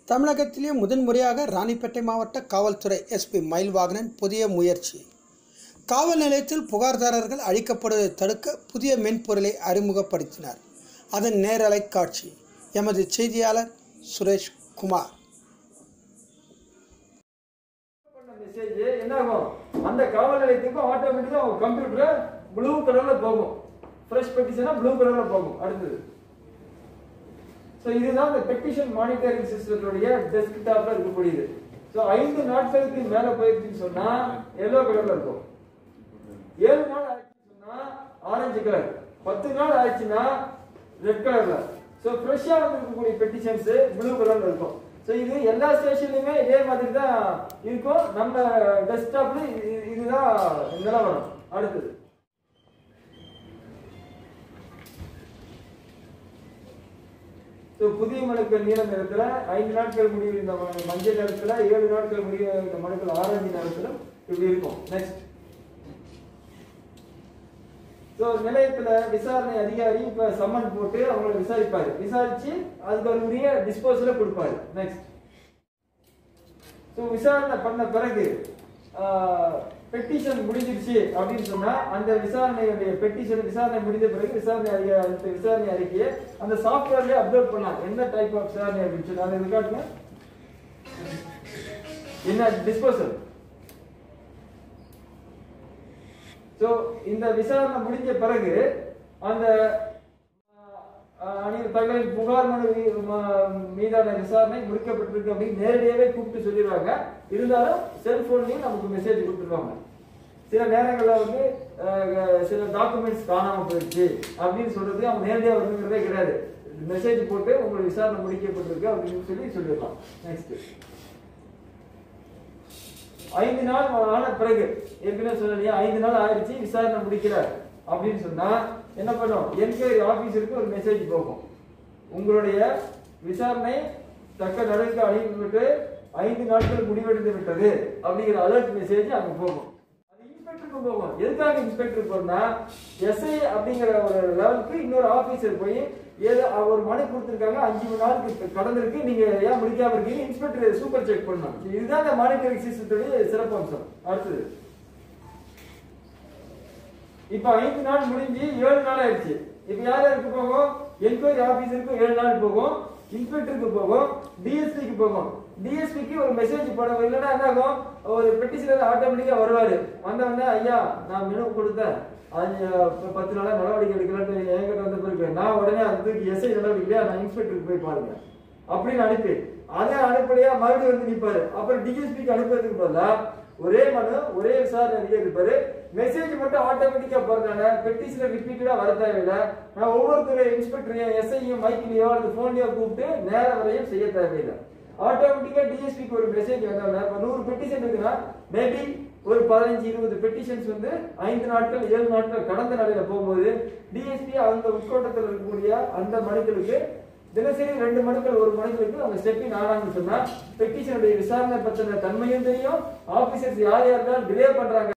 தமிழகத்திலே முதன்முறையாக ராணிப்பேட்டை மாவட்ட காவல்துறை எஸ்பி மயில்வாகனன் புதிய முயற்சி காவல் நிலையத்தில் புகார்தாரர்கள் அழிக்கப்படுவதை தடுக்க புதிய மென்பொருளை அறிமுகப்படுத்தினார் அதன் நேரலை காட்சி எமது செய்தியாளர் சுரேஷ் குமார் பண்ண மெசேஜ் என்ன ஆகும் அந்த காவல் நிலையத்துக்கும் ஆட்டோமேட்டிக்கா அவங்க கம்ப்யூட்டர் ப்ளூ கலர்ல போகும் ஃப்ரெஷ் பெட்டிஷனா ப்ளூ கலர்ல போகும் அடுத்தது ஸோ இதுதான் இந்த பெட்டிஷன் மானிட்டரிங் சிஸ்டத்துடைய டெஸ்க்டாப்ல இருக்கக்கூடியது ஸோ ஐந்து நாட்களுக்கு மேல போயிருச்சுன்னு சொன்னா எல்லோ கலர்ல இருக்கும் ஏழு நாள் ஆயிடுச்சுன்னு சொன்னா ஆரஞ்சு கலர் பத்து நாள் ஆயிடுச்சுன்னா ரெட் கலர்ல ஸோ ஃப்ரெஷ்ஷாக இருக்கக்கூடிய பெட்டிஷன்ஸ் ப்ளூ கலர்ல இருக்கும் ஸோ இது எல்லா ஸ்டேஷன்லையுமே இதே மாதிரி தான் இருக்கும் நம்ம டெஸ்க்டாப்ல இதுதான் நிலவரம் அடுத்தது ஸோ புதிய மனுக்கள் நீல நிறத்துல ஐந்து நாட்கள் முடிவு இந்த ம- மஞ்சள் நிறத்துல ஏழு நாட்கள் முடிவு இந்த மனுக்கள் ஆரஞ்சு நிறத்துல இப்படி இருக்கும் நெக்ஸ்ட் ஸோ நிலையத்துல விசாரணை அதிகாரி இப்ப சம்மன் போட்டு அவங்களை விசாரிப்பாரு விசாரிச்சு அதுக்கு ஒரு உரிய டிஸ்போசல கொடுப்பாரு நெக்ஸ்ட் ஸோ விசாரணை பண்ண பிறகு பெட்டிஷன் முடிஞ்சிருச்சு அப்படின்னு சொன்னா அந்த விசாரணையுடைய பெட்டிஷன் விசாரணை முடிந்த பிறகு விசாரணை அறிக்கை அந்த விசாரணை அறிக்கையை அந்த சாஃப்ட்வேர்லயே அப்லோட் பண்ணலாம் என்ன டைப் ஆஃப் விசாரணை அப்படின்னு சொல்லி அதை காட்டுங்க என்ன டிஸ்போசல் சோ இந்த விசாரணை முடிஞ்ச பிறகு அந்த அஹ், அணிய தகவல் புகார் மனு மீ- ம- மீதான விசாரணை முடிக்கப்பட்டிருக்கு அப்படின்னு நேரடியாவே கூப்பிட்டு சொல்லிடுவாங்க இருந்தாலும் செல்போன்லயும் நமக்கு மெசேஜ் கொடுத்துருவாங்க சில நேரங்கள்ல வந்து அஹ், சில டாக்குமெண்ட்ஸ் காணாம போயிடுச்சு அப்படின்னு சொல்றது அவங்க நேரடியா வருங்கிறதே கிடையாது மெசேஜ் போட்டு உங்களுக்கு விசாரணை முடிக்கப்பட்டிருக்கு அப்படின்னு சொல்லி சொல்லிடலாம் நெக்ஸ்ட் ஐந்து நாள் ஆன பிறகு ஏற்கனவே சொல்லலையா ஐந்து நாள் ஆயிடுச்சு விசாரணை முடிக்கிறார் அப்படின்னு சொன்னா என்ன பண்ணும் என்கொயரி ஆபீஸருக்கு ஒரு மெசேஜ் போகும் உங்களுடைய விசாரணை தக்க நடவடிக்கை அளிக்கப்பட்டு ஐந்து நாட்கள் முடிவெடுத்து விட்டது அப்படிங்கிற அலர்ட் மெசேஜ் அங்க போகும் அது இன்ஸ்பெக்டருக்கு போகும் எதுக்காக இன்ஸ்பெக்டர் போனா எஸ்ஐ அப்படிங்கிற ஒரு லெவலுக்கு இன்னொரு ஆபீசர் போய் ஏதோ அவ ஒரு மனு கொடுத்துருக்காங்க அஞ்சு மணி நாளுக்கு கடந்திருக்கு நீங்க ஏன் முடிக்காம இருக்கீங்க இன்ஸ்பெக்டர் சூப்பர் செக் பண்ணணும் இதுதான் இந்த மானிட்டரிங் சிஸ்டத்துடைய சிறப்பு அம்சம் அடுத்தது இப்ப ஐந்து நாள் முடிஞ்சு ஏழு நாள் ஆயிடுச்சு இப்ப யார் யாருக்கு போகும் என்கொயரி ஆபீசருக்கு ஏழு நாள் போகும் இன்ஸ்பெக்டருக்கு போகும் டிஎஸ்பிக்கு போகும் டிஎஸ்பிக்கு ஒரு மெசேஜ் போட இல்லைன்னா என்ன ஆகும் ஒரு பெட்டிஷனர் ஆட்டோமேட்டிக்கா வருவாரு வந்தவொடனே ஐயா நான் மெனு கொடுத்தேன் அஞ்சு ப- பத்து நாளா நடவடிக்கை எடுக்கலன்னு என்கிட்ட வந்த பிறகு நான் உடனே அதுக்கு எஸ்ஐ நடவடிக்கை நான் இன்ஸ்பெக்டருக்கு போய் பாருங்க அப்படின்னு அனுப்பி அதை அனுப்பலையா மறுபடியும் வந்து நிப்பாரு அப்புறம் டிஎஸ்பிக்கு அனுப்புறதுக்கு பதிலா ஒரே மனு ஒரே விசாரணை அதிகாரி இருப்பாரு மெசேஜ் மட்டும் ஆட்டோமேட்டிக்கா போறதுனால பெட்டிஷனர் ரிப்பீட்டடா வர தேவையில்லை நான் ஒவ்வொருத்தர இன்ஸ்பெக்டரையும் எஸ்ஐயும் மைக்கிலையோ அல்லது போன்லயோ கூப்பிட்டு நேர வரையும் செய்ய தேவையில்லை ஆட்டோமேட்டிக்கா டிஎஸ்பிக்கு ஒரு மெசேஜ் வந்தோம்னா இப்ப நூறு பெட்டிஷன் இருக்குன்னா மேபி ஒரு பதினஞ்சு இருபது பெட்டிஷன்ஸ் வந்து ஐந்து நாட்கள் ஏழு நாட்கள் கடந்த நாளையில போகும்போது டிஎஸ்பி அந்த உட்கோட்டத்தில் இருக்கக்கூடிய அந்த மனுக்களுக்கு தினசரி ரெண்டு மனுக்கள் ஒரு மனுக்களுக்கு அவங்க ஸ்டெப்பிங் ஆனாங்கன்னு சொன்னா பெட்டிஷனுடைய விசாரணை பற்றின தன்மையும் தெரியும் ஆபீசர்ஸ் யார் யாரெல்லாம் டிலே பண்றாங்க